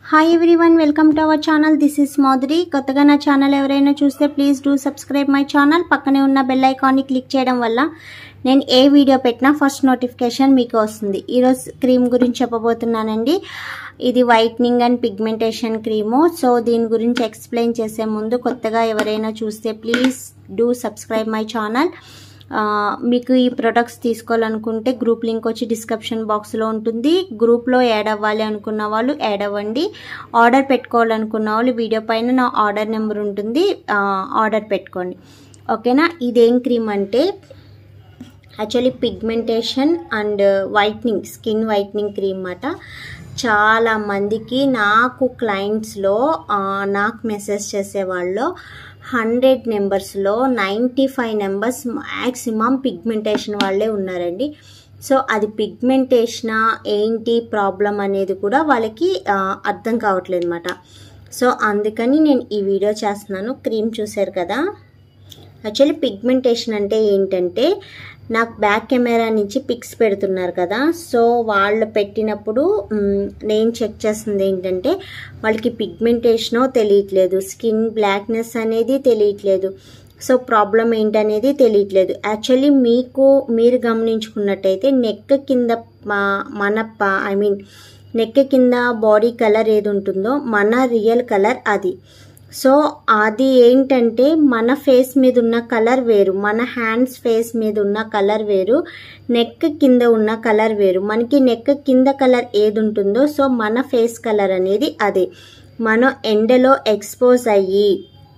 hi everyone welcome to our channel this is Madhuri కొత్తగా నా channel ఎవరైనా చూస్తే please do subscribe my channel పక్కనే ఉన్న బెల్ ఐకాన్ని క్లిక్ చేయడం వల్ల నేను ఏ వీడియో పెట్టినా ఫస్ట్ నోటిఫికేషన్ మీకు వస్తుంది ఈరోజు క్రీమ్ గురించి చెప్పబోతున్నానండి ఇది whitening and pigmentation cream so దీని గురించి ఎక్స్ప్లెయిన్ చేసే ముందు కొత్తగా ఎవరైనా చూస్తే please do subscribe my channel ఆ, మీకు ఈ ప్రొడక్ట్స్ తీసుకోవాలనుకుంటే గ్రూప్ లింక్ వచ్చి డిస్క్రిప్షన్ బాక్స్లో ఉంటుంది గ్రూప్లో యాడ్ అవ్వాలి అనుకున్న వాళ్ళు యాడ్ అవ్వండి ఆర్డర్ పెట్టుకోవాలనుకున్న వాళ్ళు వీడియో పైన నా ఆర్డర్ నెంబర్ ఉంటుంది ఆ, ఆర్డర్ పెట్టుకోండి ఓకేనా ఇదేం క్రీమ్ అంటే actually pigmentation and whitening skin whitening cream అన్నమాట చాలా మందికి నాకు క్లయింట్స్లో ఆ, నాకు మెసేజ్ చేసేవాళ్ళు హండ్రెడ్ నెంబర్స్లో ninety five numbers maximum pigmentation వాళ్ళే ఉన్నారండి సో అది పిగ్మెంటేషనా ఏంటి ప్రాబ్లం అనేది కూడా వాళ్ళకి ఆ, అర్థం కావట్లేదు అనమాట సో అందుకని నేను ఈ వీడియో చేస్తున్నాను క్రీమ్ చూశారు కదా యాక్చువల్లీ పిగ్మెంటేషన్ అంటే ఏంటంటే నాకు బ్యాక్ కెమెరా నుంచి పిక్స్ పెడుతున్నారు కదా సో వాళ్ళు పెట్టినప్పుడు మ్, నేను చెక్ చేస్తుంది ఏంటంటే వాళ్ళకి పిగ్మెంటేషనో తెలియట్లేదు స్కిన్ బ్లాక్నెస్ అనేది తెలియట్లేదు సో ప్రాబ్లం ఏంటనేది తెలియట్లేదు యాక్చువల్లీ మీకు మీరు గమనించుకున్నట్టయితే నెక్ కింద మా- మన ఐ మీన్ నెక్ కింద బాడీ కలర్ ఏది ఉంటుందో మన రియల్ కలర్ అది సో అది ఏంటంటే మన ఫేస్ మీద ఉన్న కలర్ వేరు మన హ్యాండ్స్ ఫేస్ మీద ఉన్న కలర్ వేరు నెక్ కింద ఉన్న కలర్ వేరు మనకి నెక్ కింద కలర్ ఏది ఉంటుందో సో మన ఫేస్ కలర్ అనేది అదే మనం ఎండలో ఎక్స్పోజ్ అయ్యి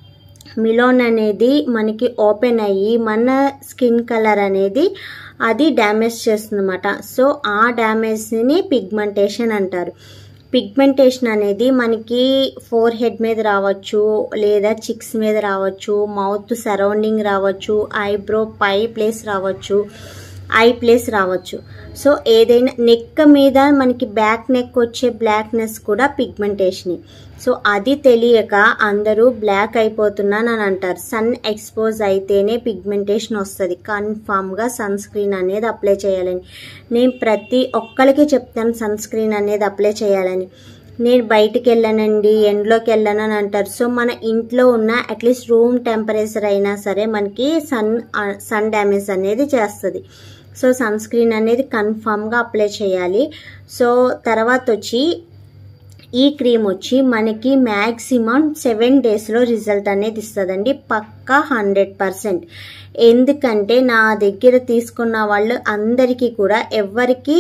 మిలోన్ అనేది మనకి ఓపెన్ అయ్యి మన స్కిన్ కలర్ అనేది అది డ్యామేజ్ చేస్తుందన్నమాట సో ఆ డ్యామేజ్ని పిగ్మెంటేషన్ అంటారు పిగ్మెంటేషన్ అనేది మనకి ఫోర్ హెడ్ మీద రావచ్చు లేదా చిక్స్ మీద రావచ్చు మౌత్ సరౌండింగ్ రావచ్చు ఐబ్రో పై ప్లేస్ రావచ్చు ఐ ప్లేస్ రావచ్చు సో ఏదైనా నెక్ మీద మనకి బ్యాక్ నెక్ వచ్చే బ్లాక్నెస్ కూడా పిగ్మెంటేషన్ సో అది తెలియక అందరూ బ్లాక్ అయిపోతున్నాను అని అంటారు సన్ ఎక్స్పోజ్ అయితేనే పిగ్మెంటేషన్ వస్తుంది కన్ఫామ్గా సన్ స్క్రీన్ అనేది అప్లై చేయాలని నేను ప్రతి ఒక్కరికి చెప్తాను సన్ స్క్రీన్ అనేది అప్లై చేయాలని నేను బయటికి వెళ్ళానండి ఎండ్లోకి వెళ్ళాను అని అంటారు సో మన ఇంట్లో ఉన్న అట్లీస్ట్ రూమ్ టెంపరేచర్ అయినా సరే మనకి సన్ సన్ డ్యామేజ్ అనేది చేస్తుంది సో సన్ స్క్రీన్ అనేది కన్ఫామ్గా అప్లై చేయాలి సో తర్వాత వచ్చి ఈ క్రీమ్ వచ్చి మనకి మ్యాక్సిమం సెవెన్ డేస్లో రిజల్ట్ అనేది ఇస్తుందండి పక్కా హండ్రెడ్ పర్సెంట్ ఎందుకంటే నా దగ్గర తీసుకున్న వాళ్ళు అందరికీ కూడా ఎవరికి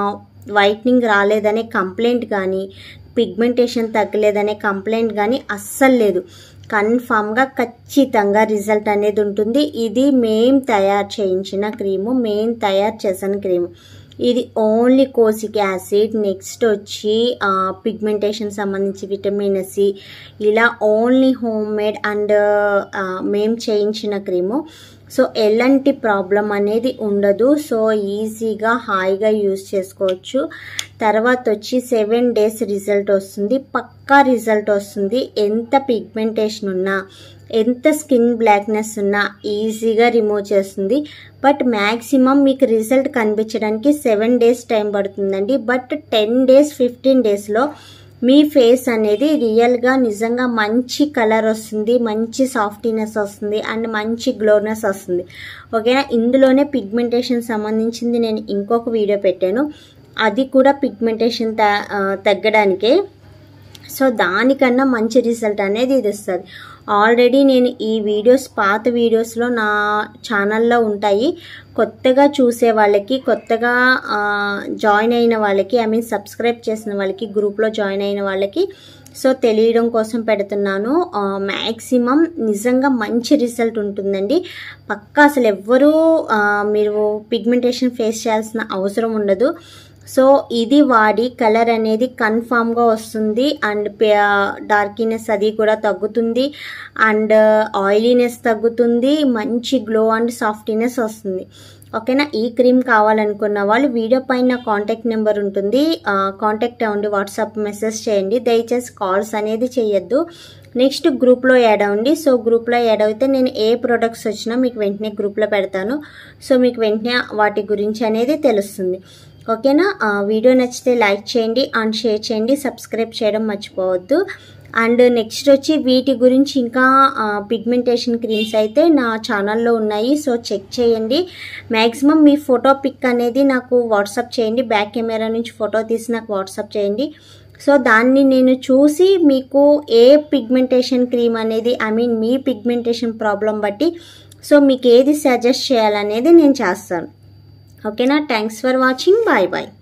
వైట్నింగ్ రాలేదనే కంప్లైంట్ కానీ పిగ్మెంటేషన్ తగ్గలేదనే కంప్లైంట్ కానీ అస్సలు లేదు కన్ఫామ్గా ఖచ్చితంగా రిజల్ట్ అనేది ఉంటుంది ఇది మేం తయారు చేయించిన క్రీము మేం తయారు చేసిన క్రీము ఇది ఓన్లీ కోసిక్ యాసిడ్ నెక్స్ట్ వచ్చి పిగ్మెంటేషన్ సంబంధించి విటమిన్ సి ఇలా ఓన్లీ హోమ్ మేడ్ అండ్ మేం చేయించిన క్రీము సో ఎలాంటి ప్రాబ్లం అనేది ఉండదు సో ఈజీగా హాయిగా యూజ్ చేసుకోవచ్చు తర్వాత వచ్చి సెవెన్ డేస్ రిజల్ట్ వస్తుంది పక్కా రిజల్ట్ వస్తుంది ఎంత పిగ్మెంటేషన్ ఉన్నా ఎంత స్కిన్ బ్లాక్నెస్ ఉన్నా ఈజీగా రిమూవ్ చేస్తుంది బట్ మ్యాక్సిమం మీకు రిజల్ట్ కనిపించడానికి సెవెన్ డేస్ టైం పడుతుందండి బట్ టెన్ డేస్ ఫిఫ్టీన్ డేస్లో మీ ఫేస్ అనేది రియల్గా నిజంగా మంచి కలర్ వస్తుంది మంచి సాఫ్టీనెస్ వస్తుంది అండ్ మంచి గ్లోనెస్ వస్తుంది ఓకేనా ఇందులోనే పిగ్మెంటేషన్ సంబంధించింది నేను ఇంకొక వీడియో పెట్టాను అది కూడా పిగ్మెంటేషన్ త ఆ, తగ్గడానికే సో దానికన్నా మంచి రిజల్ట్ అనేది ఇది ఇస్తుంది ఆల్రెడీ నేను ఈ వీడియోస్ పాత వీడియోస్లో నా ఛానల్లో ఉంటాయి కొత్తగా చూసే వాళ్ళకి కొత్తగా ఆ, జాయిన్ అయిన వాళ్ళకి ఐ మీన్ సబ్స్క్రైబ్ చేసిన వాళ్ళకి గ్రూప్లో జాయిన్ అయిన వాళ్ళకి సో తెలియడం కోసం పెడుతున్నాను మ్యాక్సిమం నిజంగా మంచి రిజల్ట్ ఉంటుందండి పక్కా అసలు ఎవ్వరూ ఆ, మీరు పిగ్మెంటేషన్ ఫేస్ చేయాల్సిన అవసరం ఉండదు సో ఇది వాడి కలర్ అనేది కన్ఫామ్గా వస్తుంది అండ్ డార్కినెస్ అది కూడా తగ్గుతుంది అండ్ ఆయిలీనెస్ తగ్గుతుంది మంచి గ్లో అండ్ సాఫ్టీనెస్ వస్తుంది ఓకేనా ఈ క్రీమ్ కావాలనుకున్న వాళ్ళు వీడియో పైన కాంటాక్ట్ నెంబర్ ఉంటుంది కాంటాక్ట్ అవ్వండి వాట్సాప్ మెసేజ్ చేయండి దయచేసి కాల్స్ అనేది చేయొద్దు నెక్స్ట్ గ్రూప్లో యాడ్ అవ్వండి సో గ్రూప్లో యాడ్ అయితే నేను ఏ ప్రొడక్ట్స్ వచ్చినా మీకు వెంటనే గ్రూప్లో పెడతాను సో మీకు వెంటనే వాటి గురించి అనేది తెలుస్తుంది ఓకేనా ఆ, వీడియో నచ్చితే లైక్ చేయండి అండ్ షేర్ చేయండి సబ్స్క్రైబ్ చేయడం మర్చిపోవద్దు అండ్ నెక్స్ట్ వచ్చి వీటి గురించి ఇంకా పిగ్మెంటేషన్ క్రీమ్స్ అయితే నా ఛానల్లో ఉన్నాయి సో చెక్ చేయండి మ్యాక్సిమం మీ ఫోటో పిక్ అనేది నాకు వాట్సాప్ చేయండి బ్యాక్ కెమెరా నుంచి ఫోటో తీసి నాకు వాట్సాప్ చేయండి సో దాన్ని నేను చూసి మీకు ఏ పిగ్మెంటేషన్ క్రీమ్ అనేది ఐ మీన్ మీ పిగ్మెంటేషన్ ప్రాబ్లం బట్టి సో మీకు ఏది సజెస్ట్ చేయాలనేది నేను చేస్తాను ఓకేనా thanks for watching bye bye